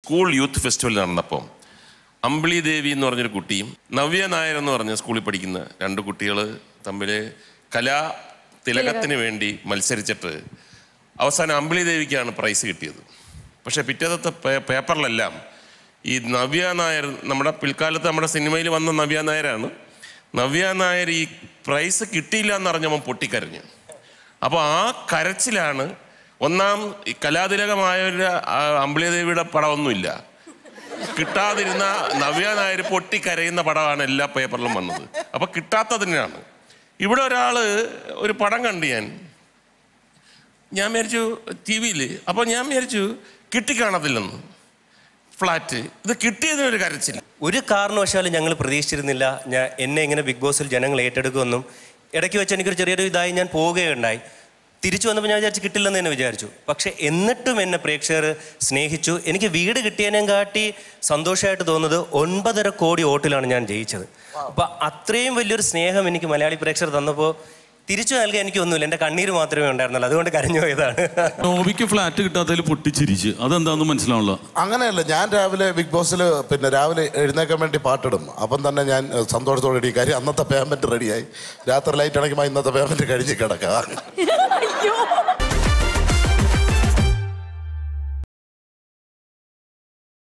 school youth festival നടന്നപ്പോൾ അമ്പിളി ദേവി എന്ന് പറഞ്ഞൊരു കുട്ടിയും നവ്യ നായർ എന്ന് പറഞ്ഞ സ്കൂളിൽ പഠിക്കുന്ന രണ്ട് കുട്ടികൾ തമ്മിൽ കലാ തിലകത്തിന് വേണ്ടി മത്സരിച്ചിട്ട് അവസാനം അമ്പിളി ദേവിക്കാണ് പ്രൈസ് കിട്ടിയത് പക്ഷേ പിറ്റേത്തെ പേ- പേപ്പറിലെല്ലാം ഈ നവ്യ നായർ നമ്മുടെ പിൽക്കാലത്ത് നമ്മുടെ സിനിമയിൽ വന്ന നവ്യ നായരാണ് നവ്യ നായർ ഈ പ്രൈസ് കിട്ടിയില്ല എന്നറിഞ്ഞവൻ പൊട്ടിക്കരഞ്ഞു അപ്പോൾ ആ കരച്ചിലാണ് ഒന്നാം ഈ കലാതിലകമായ ഒരു ആ, അമ്പിളിദേവിയുടെ പടമൊന്നുമില്ല കിട്ടാതിരുന്ന നവ്യ നായർ പൊട്ടിക്കരയുന്ന പടമാണ് എല്ലാ പേപ്പറിലും വന്നത് അപ്പൊ കിട്ടാത്തതിനാണ് ഇവിടെ ഒരാള് ഒരു പടം കണ്ടു ഞാൻ ഞാൻ വിചാരിച്ചു ടി വിയിൽ അപ്പോൾ ഞാൻ വിചാരിച്ചു കിട്ടിക്കാണത്തില്ലെന്ന് ഫ്ലാറ്റ് ഇത് കിട്ടിയതിനൊരു കരച്ചില്ല ഒരു കാരണവശാലും ഞങ്ങൾ പ്രതീക്ഷിച്ചിരുന്നില്ല ഞാൻ എന്നെ ഇങ്ങനെ ബിഗ് ബോസിൽ ജനങ്ങൾ ഏറ്റെടുക്കുമെന്നും ഇടയ്ക്ക് വെച്ച് എനിക്കൊരു ചെറിയൊരു ഇതായി ഞാൻ പോവുകയുണ്ടായി തിരിച്ചു വന്നപ്പോൾ ഞാൻ വിചാരിച്ചു കിട്ടില്ലെന്ന് തന്നെ വിചാരിച്ചു പക്ഷെ എന്നിട്ടും എന്നെ പ്രേക്ഷകർ സ്നേഹിച്ചു എനിക്ക് വീട് കിട്ടിയതിനേം കാട്ടി സന്തോഷമായിട്ട് തോന്നുന്നത് ഒൻപതര കോടി വോട്ടിലാണ് ഞാൻ ജയിച്ചത് അപ്പൊ അത്രയും വലിയൊരു സ്നേഹം എനിക്ക് മലയാളി പ്രേക്ഷകർ തന്നപ്പോൾ തിരിച്ചു നൽകാൻ എനിക്കൊന്നുമില്ല എൻ്റെ കണ്ണീര് മാത്രമേ ഉണ്ടായിരുന്നുള്ളൂ അതുകൊണ്ട് കരഞ്ഞു പോയതാണ് നോബിക്ക് ഫ്ലാറ്റ് കിട്ടാത്തതിൽ പൊട്ടിച്ചിരിച്ച് അതെന്താന്ന് മനസ്സിലാവുള്ള അങ്ങനെയല്ല ഞാൻ രാവിലെ ബിഗ് ബോസിൽ പിന്നെ രാവിലെ എഴുന്നേക്കാൻ വേണ്ടി പാട്ടിടും അപ്പം തന്നെ ഞാൻ ഏഹ്, സന്തോഷത്തോടെ ഇടി കാര്യം അന്നത്തെ പേയ്മെന്റ് റെഡിയായി രാത്രി ലൈറ്റ് അടയ്ക്കുമ്പോൾ ഇന്നത്തെ പേയ്മെന്റ് കഴിഞ്ഞ് കിടക്കാം അയ്യോ